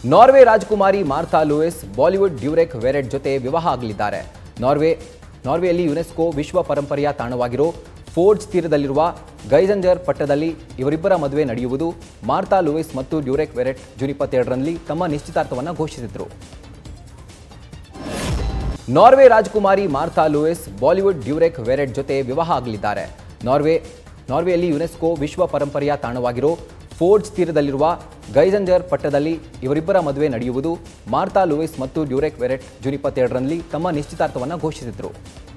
Norway ರಾಜಕುಮಾರಿ Martha Louise Bollywood Durek Verrett ಜೊತೆ ವಿವಾಹ ಆಗಲಿದ್ದಾರೆ ನಾರ್ವೆ ನಾರ್ವೆಯಲ್ಲಿ ಯುನೆಸ್ಕೋ ವಿಶ್ವ ಪರಂಪರೆಯ ತಾಣವಾಗಿರೋ ಫೋರ್ಡ್ಸ್ ತೀರದಲ್ಲಿರುವ ಗೈಜಂಜರ್ ಪಟ್ಟದಲ್ಲಿ ಇವರಿಬ್ಬರ ಮದುವೆ ನಡೆಯುವುದು ಮಾರ್ಥಾ ಲೂಯಿಸ್ ಮತ್ತು ಡ್ಯೂರೆಕ್ ವೆರೆಟ್ ಜೂನ್ ಇಪ್ಪತ್ತೆರಡರಲ್ಲಿ ತಮ್ಮ ನಿಶ್ಚಿತಾರ್ಥವನ್ನು ಘೋಷಿಸಿದರು ನಾರ್ವೆ ರಾಜಕುಮಾರಿ Martha Louise Bollywood Durek Verrett ಜೊತೆ ವಿವಾಹ ಆಗಲಿದ್ದಾರೆ ನಾರ್ವೆ ನಾರ್ವೆಯಲ್ಲಿ ಯುನೆಸ್ಕೋ ವಿಶ್ವ ಪರಂಪರೆಯ ತಾಣವಾಗಿರೋ ಫೋರ್ಡ್ಸ್ ತೀರದಲ್ಲಿರುವ ಗೈಜಂಜರ್ ಪಟ್ಟದಲ್ಲಿ ಇವರಿಬ್ಬರ ಮದುವೆ ನಡೆಯುವುದು ಮಾರ್ಥಾ ಲೂಯಿಸ್ ಮತ್ತು ಡ್ಯೂರೆಕ್ ವೆರೆಟ್ ಜೂನ್ ಇಪ್ಪತ್ತೆರಡರಲ್ಲಿ ತಮ್ಮ ನಿಶ್ಚಿತಾರ್ಥವನ್ನು ಘೋಷಿಸಿದರು